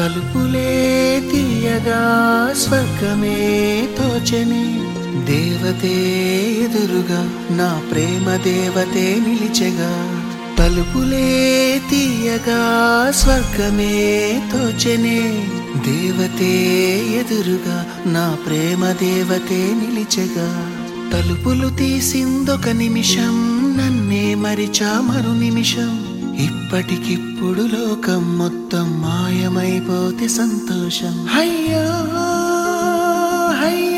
తలుపులే తీయగా స్వర్గమే తోచని దేవతే ఎదురుగా నా ప్రేమ దేవతే నిలిచెగా తలుపులే తీయగా స్వర్గమే తోచనే దేవతే ఎదురుగా నా ప్రేమ దేవతే నిలిచెగా తలుపులు తీసిందొక నిమిషం నన్నే మరిచా మరు నిమిషం ఇప్పటికిప్పుడు లోకం మొత్తం మాయమైపోతే సంతోషం అయ్యో అయ్యో